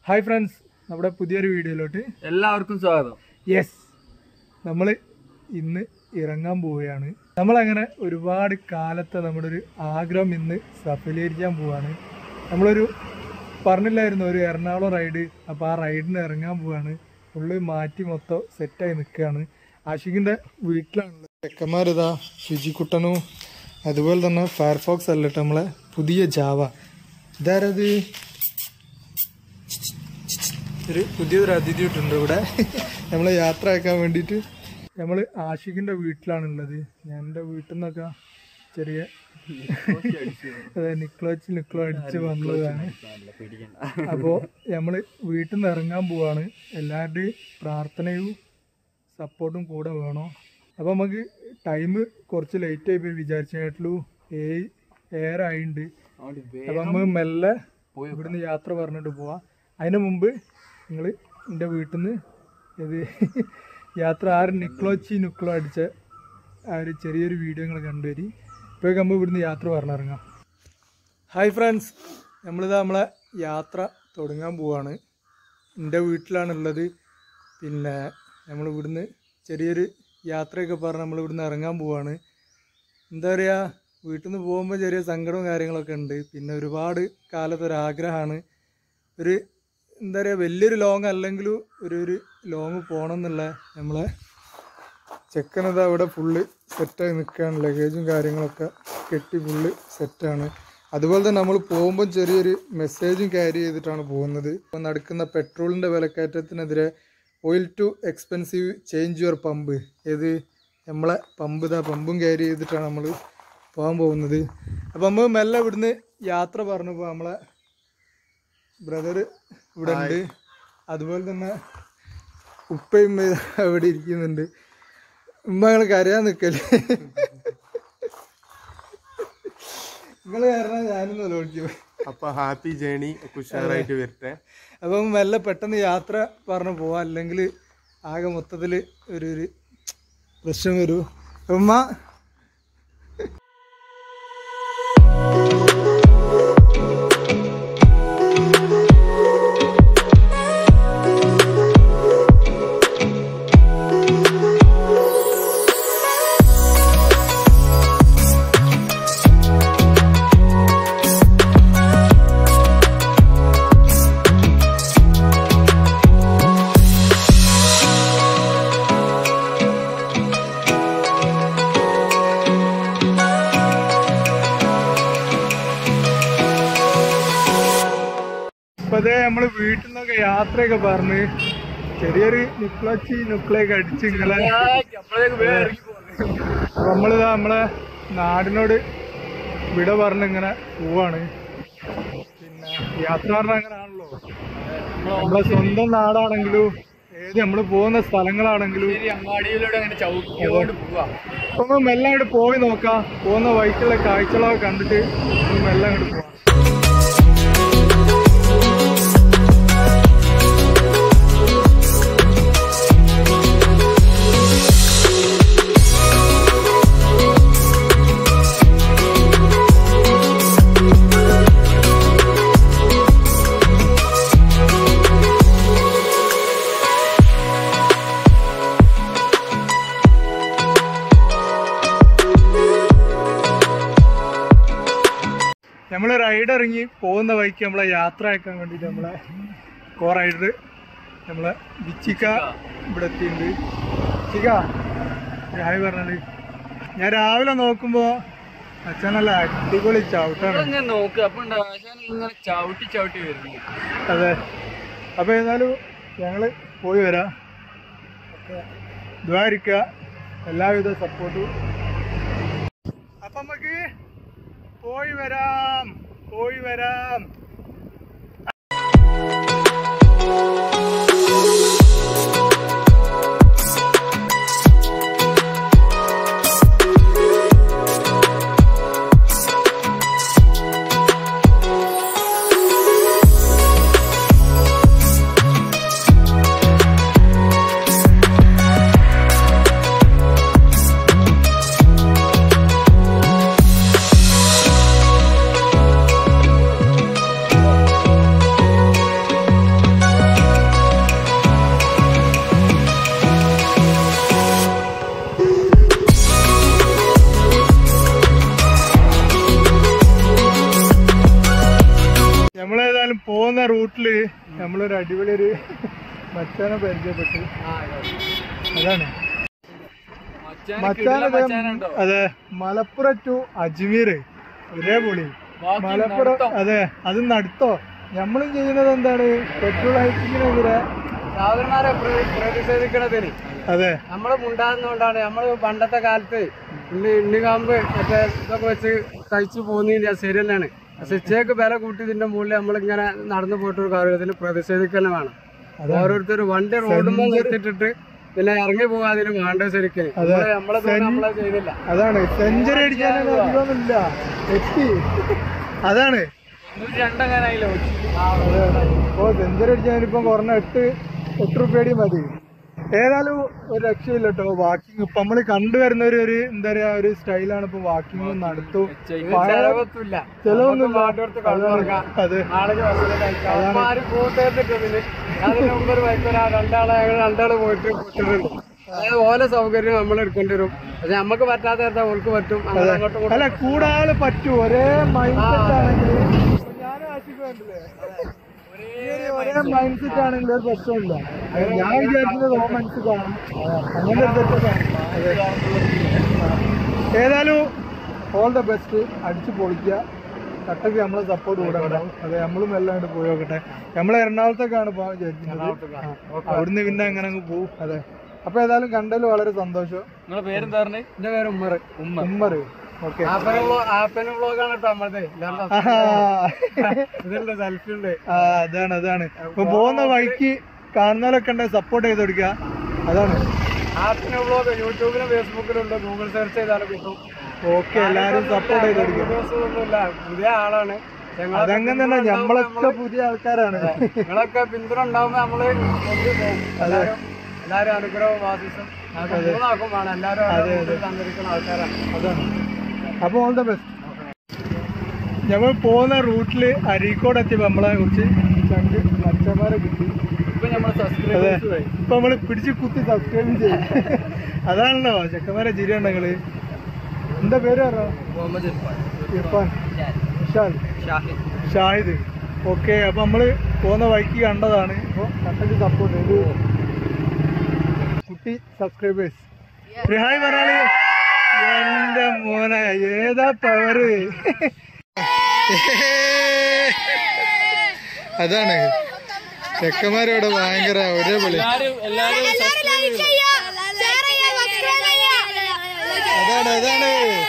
Hi friends നമ്മുടെ പുതിയൊരു വീഡിയോയിലോട്ട് എല്ലാവർക്കും സ്വാഗതം യെസ് നമ്മൾ ഇന്ന് ഇറങ്ങാൻ പോവുകയാണ് നമ്മളങ്ങനെ ഒരുപാട് കാലത്തെ നമ്മുടെ ഒരു ആഗ്രഹം ഇന്ന് സഫലീകരിക്കാൻ പോവാണ് നമ്മളൊരു പറഞ്ഞില്ലായിരുന്നു ഒരു എറണാകുളം റൈഡ് അപ്പോൾ ആ റൈഡിന് ഇറങ്ങാൻ പോവാണ് ഫുള്ള് മാറ്റി മൊത്തം സെറ്റായി നിൽക്കുകയാണ് ആഷിഖിൻ്റെ വീട്ടിലാണുള്ളത് ചെക്കന്മാരിതാ ശുചിക്കുട്ടനും അതുപോലെ തന്നെ ഫയർഫോക്സ് അല്ലട്ടെ നമ്മളെ പുതിയ ജാവ ഇതാരത് ഒരു പുതിയൊരു അതിഥി ഇട്ടുണ്ട് ഇവിടെ നമ്മൾ യാത്ര ആക്കാൻ വേണ്ടിയിട്ട് നമ്മൾ ആഷിഖിന്റെ വീട്ടിലാണുള്ളത് ഞാൻ എൻ്റെ വീട്ടിൽ നിന്നൊക്കെ ചെറിയ അതെ നിക്ലോച്ച് നിക്ലോ അടിച്ച് വന്നതാണ് അപ്പോൾ നമ്മൾ വീട്ടിൽ നിന്ന് ഇറങ്ങാൻ പോവാണ് എല്ലാവരുടെയും പ്രാർത്ഥനയും സപ്പോർട്ടും കൂടെ വേണം അപ്പോൾ നമുക്ക് ടൈം കുറച്ച് ലേറ്റ് ആയി പോയി വിചാരിച്ചായിട്ടുള്ളൂ ഏഴ് ഏറായിട്ടുണ്ട് അപ്പം നമ്മൾ മെല്ലെ ഇവിടുന്ന് യാത്ര പറഞ്ഞിട്ട് പോവാം അതിന് മുമ്പ് നിങ്ങൾ എൻ്റെ വീട്ടിൽ നിന്ന് ഇത് യാത്ര ആര് നിക്ലോച്ചി നിക്ലോ അടിച്ച ആ ഒരു ചെറിയൊരു വീഡിയോ നിങ്ങൾ കണ്ടുവരി ഇപ്പോഴേക്ക് നമ്മൾ ഇവിടുന്ന് യാത്ര പറഞ്ഞിറങ്ങാം ഹായ് ഫ്രണ്ട്സ് നമ്മളിത് നമ്മളെ യാത്ര തുടങ്ങാൻ പോവാണ് എൻ്റെ വീട്ടിലാണുള്ളത് പിന്നെ നമ്മൾ ഇവിടുന്ന് ചെറിയൊരു യാത്രയൊക്കെ പറഞ്ഞ് നമ്മൾ ഇവിടുന്ന് ഇറങ്ങാൻ പോവാണ് എന്താ പറയുക വീട്ടിൽ നിന്ന് പോകുമ്പോൾ ചെറിയ സങ്കടവും കാര്യങ്ങളൊക്കെ ഉണ്ട് പിന്നെ ഒരുപാട് കാലത്ത് ഒരു ആഗ്രഹമാണ് ഒരു എന്താ പറയുക വലിയൊരു ലോങ് അല്ലെങ്കിലും ഒരു ഒരു ലോങ് പോകണം എന്നുള്ള നമ്മളെ ചെക്കനത് അവിടെ ഫുള്ള് സെറ്റായി നിൽക്കുകയാണ് ലഗേജും കാര്യങ്ങളൊക്കെ കെട്ടി ഫുള്ള് സെറ്റാണ് അതുപോലെ തന്നെ നമ്മൾ പോകുമ്പോൾ ചെറിയൊരു മെസ്സേജും ക്യാരി ചെയ്തിട്ടാണ് പോകുന്നത് ഇപ്പം നടക്കുന്ന പെട്രോളിൻ്റെ വിലക്കയറ്റത്തിനെതിരെ oil too expensive change your pump ഏത് നമ്മളെ പമ്പ് ഇതാ പമ്പും ക്യാരി ചെയ്തിട്ടാണ് നമ്മൾ പോകാൻ പോകുന്നത് അപ്പം നമ്മൾ മെല്ലെ ഇവിടുന്ന് യാത്ര പറഞ്ഞപ്പോൾ നമ്മളെ ബ്രദർ ഇവിടെ ഉണ്ട് അതുപോലെ തന്നെ ഉപ്പയും ഉമ്മയും അവിടെ ഇരിക്കുന്നുണ്ട് ഉമ്മ ഞങ്ങൾ കരയാൻ നിൽക്കല്ലേ നിങ്ങൾ കാരണം ഞാനും നിലവിളിക്കും അപ്പൊ ഹാപ്പി ജേണി ഉഷാറായിട്ട് വരട്ടെ അപ്പം മെല്ലെ പെട്ടെന്ന് യാത്ര പറഞ്ഞു പോവാം അല്ലെങ്കിൽ ആകെ മൊത്തത്തിൽ ഒരു ഒരു പ്രശ്നം വരൂ ഉമ്മ ഇപ്പൊ അതേ നമ്മള് വീട്ടിൽ നിന്നൊക്കെ യാത്രയൊക്കെ പറഞ്ഞ് ചെറിയൊരു നിക്ലച്ചി നുക്കളൊക്കെ അടിച്ച് ഇങ്ങളെ അപ്പൊ നമ്മളിതാ നമ്മളെ നാടിനോട് വിട പറഞ്ഞ് ഇങ്ങനെ പോവാണ് പിന്നെ യാത്ര പറഞ്ഞാൽ അങ്ങനെ ആണല്ലോ നമ്മളെ സ്വന്തം നാടാണെങ്കിലും ഏത് നമ്മള് പോകുന്ന സ്ഥലങ്ങളാണെങ്കിലും അങ്ങാടിയിലൂടെ അങ്ങനെ ചവിട്ടിയോട് പോവാ അപ്പൊ നമ്മൾ മെല്ലെ അങ്ങോട്ട് പോയി നോക്കാം പോകുന്ന വഴിക്കുള്ള കാഴ്ചകളൊക്കെ കണ്ടിട്ട് നമ്മൾ മെല്ലെ അങ്ങോട്ട് പോവാം നമ്മൾ റൈഡ് ഇറങ്ങി പോകുന്ന വഴിക്ക് നമ്മളെ യാത്ര ആക്കാൻ വേണ്ടിയിട്ട് നമ്മളെ കോ റൈഡർ നമ്മളെ ബിച്ചിക്ക ഇവിടെ എത്തിയിട്ടുണ്ട് ചിക്ക ഹായ് പറഞ്ഞത് ഞാൻ രാവിലെ നോക്കുമ്പോ അച്ഛൻ നല്ല അടിപൊളി ചവിട്ടാണ് ഇങ്ങനെ നോക്കുക അപ്പൊ ഉണ്ട് ആശാൻ ഇങ്ങനെ ചവിട്ടി ചവിട്ടി വരുന്നു അതെ അപ്പൊ ഏതായാലും ഞങ്ങള് പോയി വരാം ദ്വാരിക്ക എല്ലാവിധ സപ്പോർട്ടും അപ്പൊ നമുക്ക് പോയി വരാം പോയി വരാം ഏതായാലും പോകുന്ന റൂട്ടില് നമ്മളൊരു അടിപൊളി ഒരു മച്ചാനെ പരിചയപ്പെട്ടു അതാണ് മച്ചാനെ മച്ചാനുണ്ടോ അതെ മലപ്പുറം ടു അജ്മീർ ഒരേ പൊളി മലപ്പുറം അതെ അത് നടത്തോ നമ്മളും ചെയ്യുന്നത് എന്താണ് പെട്രോൾ ഹൈക്കിങ്ങിനെതിരെ സാധനമാരെ പ്രതിഷേധിക്കണതിന് അതെ നമ്മള് മുണ്ടാകുന്നോണ്ടാണ് നമ്മള് പണ്ടത്തെ കാലത്ത് ഇന്ന് ഇണ്ണികാമ്പ് മറ്റേ ഇതൊക്കെ വെച്ച് കഴിച്ചു പോകുന്നില്ല ശരി തന്നെയാണ് പക്ഷെ ഇച്ചേക്ക് വില കൂട്ടിയതിന്റെ മുകളിൽ നമ്മളിങ്ങനെ നടന്നു പോയിട്ട് ഒരു കാര്യത്തിന് പ്രതിഷേധിക്കന്നെ വേണം ഓരോരുത്തർ വണ്ടി റോഡുമ്പോൾ നിർത്തിയിട്ടിട്ട് പിന്നെ ഇറങ്ങി പോകാതിന് വേണ്ട ശരിക്കും നമ്മള് നമ്മളെ തോന്നി നമ്മളെ ചെയ്തില്ല അതാണ് സെഞ്ചുറി അടിക്കാനൊന്നും അധികമൊന്നുമില്ല എത്തി അതാണ് രണ്ടങ്ങനായില്ലോ ഓ സെഞ്ചുറി അടിക്കാൻ ഇപ്പം കുറഞ്ഞ എട്ട് എട്ട് റുപ്യടി മതി ഏതായാലും ഒരു രക്ഷയില്ല കേട്ടോ വാക്കിംഗ് ഇപ്പൊ നമ്മള് കണ്ടുവരുന്ന ഒരു ഒരു എന്താ പറയാ ഒരു സ്റ്റൈലാണ് ഇപ്പൊ വാക്കിംഗ് നടത്തും ചെലവത്തില്ല ചെലവൊന്നുമില്ല നാട്ടിടത്ത് കണ്ടുറക്കാം അതെ നാളേക്ക് ഭക്ഷണം കഴിക്കാം അപ്പൊ ആരും കൂട്ടേറ്റിട്ടതിന് അതിന് മുമ്പ് ഒരു വൈകുന്നേരം രണ്ടാളെ ഞങ്ങൾ രണ്ടാള് പോയിട്ട് കൂട്ടിട്ടുണ്ട് അതായത് ഓല സൗകര്യം നമ്മൾ എടുക്കേണ്ടി വരും പക്ഷെ നമുക്ക് പറ്റാത്ത നേരത്തെ ഓൾക്ക് പറ്റും അങ്ങനെ അങ്ങോട്ടും ഇങ്ങോട്ടും അല്ല കൂടാള് പറ്റും ഒരേ മൈൻഡ് സെറ്റ് ആണെങ്കിൽ ഞാനും ആശിക്ക് വേണ്ടില്ലേ ഒരേ മൈൻഡ് സെറ്റ് ആണെങ്കിൽ ഒരു പ്രശ്നമില്ല ഞാൻ വിചാരിക്കുന്നത് ഓ മനസ്സ് കാണും അങ്ങനെ ഒരു സെറ്റപ്പ് ഏതായാലും ഓൾ ദ ബെസ്റ്റ് അടിച്ചു പൊളിക്കുക കട്ടക്ക് നമ്മളെ സപ്പോർട്ട് കൂടണ്ട അതെ നമ്മളും എല്ലാം അങ്ങോട്ട് പോയി നോക്കട്ടെ നമ്മളെ എറണാകുളത്തേക്കാണ് പോകാൻ വിചാരിക്കുന്നത് ആ, അവിടുന്ന് പിന്നെ അങ്ങനെ അങ്ങ് പോവും അതെ അപ്പൊ ഏതായാലും കണ്ടതിൽ വളരെ സന്തോഷം നിങ്ങളെ പേരെന്താ പറഞ്ഞേ എന്റെ പേര് ഉമ്മർ ഉമ്മ ഉമ്മറ് ഓക്കെ ആപ്പനും വ്ളോഗാണ് കേട്ടോ നമ്മളത് ഇതുണ്ട് സെൽഫി ഉണ്ട് ആ അതാണ് അതാണ് ഇപ്പൊ പോകുന്ന വഴിക്ക് കാണുന്നവരൊക്കെ ഉണ്ടെങ്കിൽ സപ്പോർട്ട് ചെയ്ത് കൊടുക്കുക അതാണ് ആപ്പിന് വ്ളോഗ് യൂട്യൂബിലും ഫേസ്ബുക്കിലും ഉണ്ട് ഗൂഗിൾ സെർച്ച് ചെയ്താലും കിട്ടും ഓക്കെ എല്ലാരും സപ്പോർട്ട് ചെയ്ത് കൊടുക്കുക വീഡിയോസ് ഒന്നുമില്ല പുതിയ ആളാണ് ഞങ്ങളൊക്കെ അതങ്ങനെ തന്നെ നമ്മളൊക്കെ പുതിയ ആൾക്കാരാണ് നിങ്ങളൊക്കെ പിന്തുണ ഉണ്ടാവുമ്പോ നമ്മള് മുന്നിൽ പോകും എല്ലാരും എല്ലാരും അനുഗ്രഹവും വാദിച്ചും മൂന്നാക്കും വേണം എല്ലാരും ഓരോ വീട്ടിൽ തന്നിരിക്കുന്ന ആൾക്കാരാണ് അതാണ് അപ്പൊ ഓൾ ദ ബെസ്റ്റ് ഞങ്ങൾ പോകുന്ന റൂട്ടില് അരീക്കോട് എത്തിയപ്പോ നമ്മളെ കുറച്ച് ചങ്ക് അച്ഛന്മാരെ കിട്ടി ഇപ്പൊ നമ്മൾ അതെ സബ്സ്ക്രൈബേഴ്സ് ഇപ്പൊ നമ്മള് പിടിച്ച് കുത്തി സബ്സ്ക്രൈബ് ചെയ്യും അതാണല്ലോ ചെക്കന്മാരെ ചിരിയുണ്ടെങ്കില് എന്താ പേര് പറഞ്ഞോ മുഹമ്മദ് ഇർഫാൻ ഇർഫാൻ വിശാൽ ഷാഹിദ് ഷാഹിദ് ഓക്കെ അപ്പൊ നമ്മള് പോകുന്ന വഴിക്ക് കണ്ടതാണ് അപ്പൊ കണ്ടത് സപ്പോർട്ട് ചെയ്തു കുട്ടി സബ്സ്ക്രൈബേഴ്സ് ഹായ് പറഞ്ഞാല് എന്റെ മോനെ ഏതാ പവറ് അതാണ് ചെക്കന്മാരോട് ഭയങ്കര ഒരേ വിളി എല്ലാരും എല്ലാരും അതാണ് അതാണ്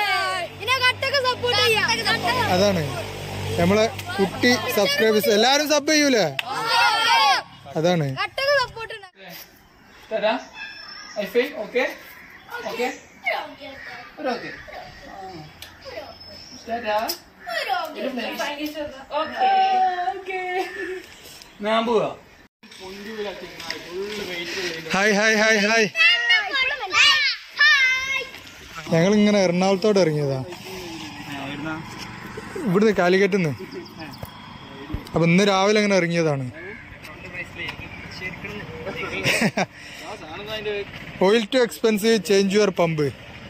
അതാണ് നമ്മളെ കുട്ടി സബ്സ്ക്രൈബേഴ്സ് എല്ലാരും സബ് ചെയ്യൂലേ അതാണ് തരാ ഐഫൈ ഓക്കെ ഓക്കെ ഒരു ഓക്കെ തരാ ഞാൻ പോവാ ഹായ് ഹായ് ഹായ് ഹായ് ഞങ്ങൾ ഇങ്ങനെ എറണാകുളത്തോട് ഇറങ്ങിയതാ ഇവിടുന്ന് കാലിക്കറ്റ് നിന്ന് അപ്പൊ ഇന്ന് രാവിലെ അങ്ങനെ ഇറങ്ങിയതാണ് oil too expensive change your pump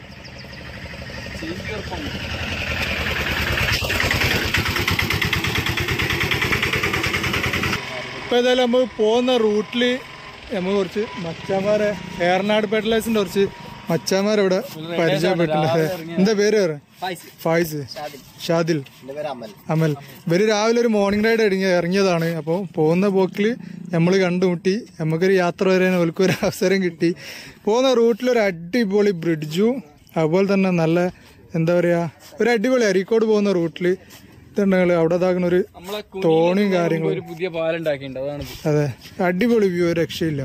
ഇപ്പൊ ഏതായാലും നമ്മൾ പോകുന്ന റൂട്ടില് നമ്മൾ കുറച്ച് മച്ചാമാരെ ഏറനാട് പെഡലേഴ്സിന്റെ കുറച്ച് മച്ചാമാരെ ഇവിടെ പരിചയപ്പെട്ടിട്ടുണ്ട് എന്താ പേര് പറ ഫായിസ് ഷാദിൽ അമൽ ഇവര് രാവിലെ ഒരു മോർണിംഗ് റൈഡ് ഇറങ്ങി ഇറങ്ങിയതാണ് അപ്പോൾ പോകുന്ന പോക്കിൽ നമ്മൾ കണ്ടുമുട്ടി നമുക്കൊരു യാത്ര വരാൻ അവർക്ക് ഒരു അവസരം കിട്ടി പോകുന്ന റൂട്ടിൽ ഒരു അടിപൊളി ബ്രിഡ്ജും അതുപോലെ തന്നെ നല്ല എന്താ പറയാ ഒരു അടിപൊളി അരീക്കോട് പോകുന്ന റൂട്ടിൽ ഇതുണ്ടെങ്കിൽ അവിടെ ഇതാക്കുന്ന ഒരു നമ്മളെ തോണിയും കാര്യങ്ങളും ഒരു പുതിയ പാലുണ്ടാക്കിയിട്ടുണ്ട് അതാണ് അതെ അടിപൊളി വ്യൂ ഒരു രക്ഷയില്ല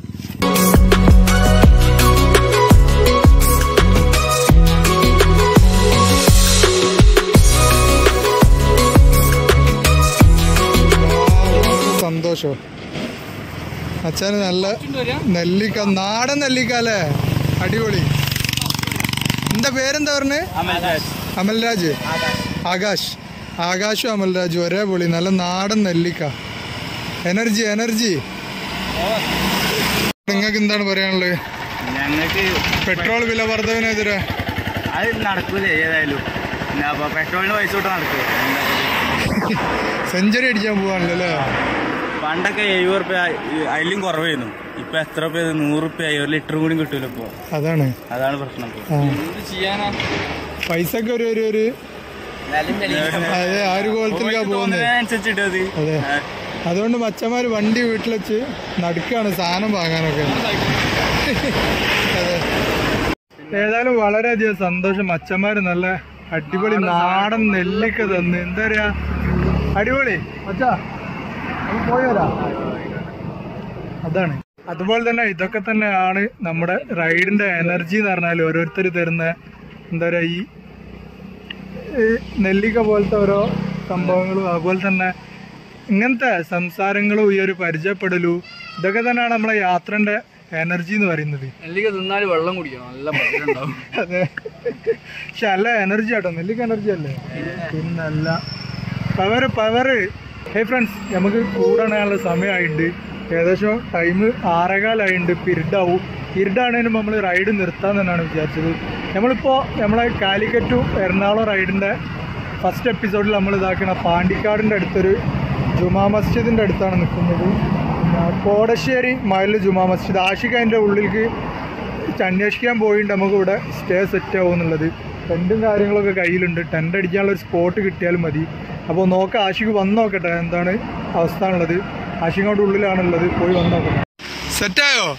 സന്തോഷോ അച്ഛന് നല്ല നെല്ലിക്ക നാടൻ നെല്ലിക്ക അല്ലേ അടിപൊളി എന്താ പേരെന്താ പറഞ്ഞേ അമൽരാജ് ആകാശ് ആകാശും അമൽരാജും ഒരേ പൊളി നല്ല നാടൻ നെല്ലിക്ക എനർജി എനർജി നിങ്ങൾക്ക് എന്താണ് പറയാനുള്ളത് ഞങ്ങൾക്ക് പെട്രോൾ വില വർധവിനെതിരെ അത് നടക്കൂലേ ഏതായാലും പിന്നെ അപ്പൊ പെട്രോളിന് പൈസ തൊട്ട് നടക്കും സെഞ്ചുറി അടിക്കാൻ പോവാണല്ലോ അല്ലേ പണ്ടൊക്കെ എഴുപത് റുപ്യ അതിലും കുറവായിരുന്നു ഇപ്പൊ എത്ര റുപ്യ നൂറ് റുപ്യ ഒരു ലിറ്ററും കൂടി കിട്ടൂല ഇപ്പൊ അതാണ് അതാണ് പ്രശ്നം ഇപ്പൊ. ആ പൈസക്ക് ഒരു ഒരു ഒരു അതെ ആ ഒരു കോലത്തിലേക്കാ പോകുന്നത് തോന്നുന്നതിനനുസരിച്ചിട്ട് അത് അതെ അതുകൊണ്ട് മച്ചന്മാര് വണ്ടി വീട്ടിൽ വെച്ച് നടുക്കാണ് സാധനം വാങ്ങാനൊക്കെ അതെ ഏതായാലും വളരെയധികം സന്തോഷം മച്ചന്മാര് നല്ല അടിപൊളി നാടൻ നെല്ലിക്ക തന്ന് എന്താ പറയാ അടിപൊളി മച്ചാ നമുക്ക് പോയി വരാം അതാണ് അതുപോലെ തന്നെ ഇതൊക്കെ തന്നെയാണ് നമ്മുടെ റൈഡിന്റെ എനർജി എന്ന് പറഞ്ഞാൽ ഓരോരുത്തർ തരുന്ന എന്താ പറയാ ഈ ഈ നെല്ലിക്ക പോലത്തെ ഓരോ സംഭവങ്ങളും അതുപോലെ തന്നെ ഇങ്ങനത്തെ സംസാരങ്ങളും ഈ ഒരു പരിചയപ്പെടലും ഇതൊക്കെ തന്നെയാണ് നമ്മളെ യാത്രന്റെ എനർജി എന്ന് പറയുന്നത് നെല്ലിക്ക തിന്നാൽ വെള്ളം കുടിക്കണം നല്ല മധുരം ഉണ്ടാവും അതെ പക്ഷെ നല്ല എനർജി ആട്ടോ നെല്ലിക്ക എനർജി അല്ലേ പിന്നല്ല പവറ് പവറ് ഹേ ഫ്രണ്ട്സ് നമുക്ക് കൂടാനുള്ള സമയമായിട്ടുണ്ട് ഏകദേശം ടൈം ആറേകാലായിട്ടുണ്ട് ഇപ്പം ഇരുട്ടാവും ഇരുട്ടാണേലും നമ്മൾ റൈഡ് നിർത്താൻ തന്നെയാണ് വിചാരിച്ചത് നമ്മളിപ്പോൾ നമ്മളെ കാലിക്കറ്റ് എറണാകുളം റൈഡിൻ്റെ ഫസ്റ്റ് എപ്പിസോഡിൽ നമ്മൾ ഇതാക്കണ പാണ്ടിക്കാടിൻ്റെ അടുത്തൊരു ജുമാ മസ്ജിദിൻ്റെ അടുത്താണ് നിൽക്കുന്നത് പിന്നെ കോടശ്ശേരി മയിൽ ജുമാ മസ്ജിദ് ആഷിഖ് അതിൻ്റെ ഉള്ളിലേക്ക് അന്വേഷിക്കാൻ പോയിട്ട് നമുക്ക് ഇവിടെ സ്റ്റേ സെറ്റ് ആവും എന്നുള്ളത് ടെൻറ്റും കാര്യങ്ങളൊക്കെ കയ്യിലുണ്ട് ടെൻ്റ് അടിക്കാനുള്ള ഒരു സ്പോട്ട് കിട്ടിയാലും മതി അപ്പോൾ നോക്കാം ആഷിക്ക് വന്ന് നോക്കട്ടെ എന്താണ് അവസ്ഥ ഉള്ളത് ആഷിങ്ങോട്ട് ഉള്ളിലാണുള്ളത് പോയി വന്ന് നോക്കട്ടെ സെറ്റായോ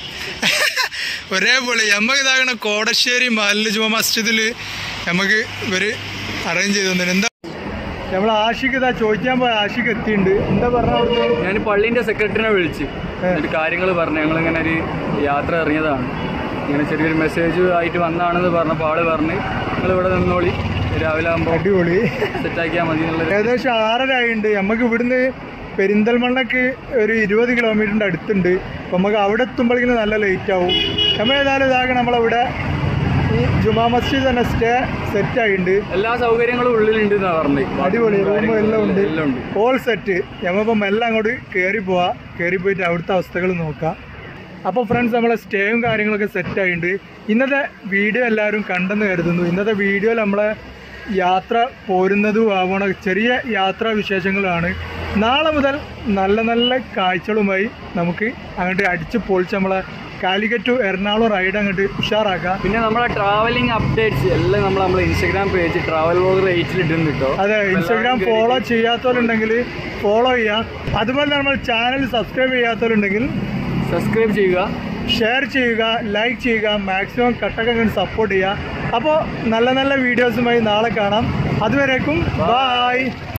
ഒരേപോലെ നമുക്ക് ഇതാകണ കോടശ്ശേരി മഹല്ല് ജുമ മസ്ജിദിൽ നമുക്ക് ഇവർ അറേഞ്ച് ചെയ്തു തന്നിട്ടുണ്ട് എന്താ നമ്മൾ ആഷിക്ക് ഇതാ ചോദിക്കാൻ പോയ ആഷിക്ക് എത്തിയിട്ടുണ്ട് എന്താ പറഞ്ഞ അവിടുന്ന് ഞാൻ പള്ളിന്റെ സെക്രട്ടറിനെ വിളിച്ചു എന്നിട്ട് കാര്യങ്ങൾ പറഞ്ഞു ഞങ്ങൾ ഇങ്ങനെ ഒരു യാത്ര ഇറങ്ങിയതാണ് ഇങ്ങനെ ചെറിയൊരു മെസ്സേജ് ആയിട്ട് വന്നാണെന്ന് പറഞ്ഞപ്പോൾ ആള് പറഞ്ഞ് നിങ്ങൾ ഇവിടെ നിന്നോളി രാവിലെ ആകുമ്പോൾ അടിപൊളി സെറ്റാക്കിയാൽ മതി എന്നുള്ളത് ഏകദേശം ആറര ആയിട്ടുണ്ട് നമുക്ക് ഇവിടുന്ന് പെരിന്തൽമണ്ണക്ക് ഒരു ഇരുപത് കിലോമീറ്ററിൻ്റെ അടുത്തുണ്ട് അപ്പം നമുക്ക് അവിടെ എത്തുമ്പോഴേക്കും നല്ല ലേറ്റ് ആവും നമ്മൾ ഏതായാലും ഇതാകണം നമ്മളിവിടെ ഈ ജുമാ മസ്ജിദ് തന്നെ സ്റ്റേ സെറ്റ് ആയിട്ടുണ്ട് എല്ലാ സൗകര്യങ്ങളും ഉള്ളിലുണ്ട് എന്നാ പറഞ്ഞത് അടിപൊളി റൂമും എല്ലാം ഉണ്ട് എല്ലാം ഉണ്ട് ഓൾ സെറ്റ് നമ്മളിപ്പം എല്ലാം അങ്ങോട്ട് കയറി പോവാ കയറി പോയിട്ട് അവിടുത്തെ അവസ്ഥകൾ നോക്കാം അപ്പോൾ ഫ്രണ്ട്സ് നമ്മളെ സ്റ്റേയും കാര്യങ്ങളൊക്കെ സെറ്റ് ആയിട്ടുണ്ട് ഇന്നത്തെ വീഡിയോ എല്ലാവരും കണ്ടെന്ന് കരുതുന്നു ഇന്നത്തെ വീഡിയോയിൽ നമ്മളെ യാത്ര പോരുന്നതും ആവണ ചെറിയ യാത്രാ വിശേഷങ്ങളാണ് നാളെ മുതൽ നല്ല നല്ല കാഴ്ചകളുമായി നമുക്ക് അങ്ങോട്ട് അടിച്ച് പൊളിച്ച് നമ്മളെ കാലിക്കറ്റ് ടു എറണാകുളം റൈഡ് അങ്ങോട്ട് ഉഷാറാക്കാം പിന്നെ നമ്മളെ ട്രാവലിംഗ് അപ്ഡേറ്റ്സ് എല്ലാം നമ്മൾ നമ്മളെ ഇൻസ്റ്റാഗ്രാം പേജ് ട്രാവൽ വ്ലോഗ് റേറ്റിൽ ഇടുന്നു കേട്ടോ അതെ ഇൻസ്റ്റാഗ്രാം ഫോളോ ചെയ്യാത്തവരുണ്ടെങ്കിൽ ഫോളോ ചെയ്യാം അതുപോലെ നമ്മൾ ചാനൽ സബ്സ്ക്രൈബ് ചെയ്യാത്തവരുണ്ടെങ്കിൽ സബ്സ്ക്രൈബ് ചെയ്യുക ഷെയർ ചെയ്യുക ലൈക്ക് ചെയ്യുക മാക്സിമം കട്ടൊക്കെ സപ്പോർട്ട് ചെയ്യുക അപ്പോൾ നല്ല നല്ല വീഡിയോസുമായി നാളെ കാണാം അതുവരേക്കും ബായ്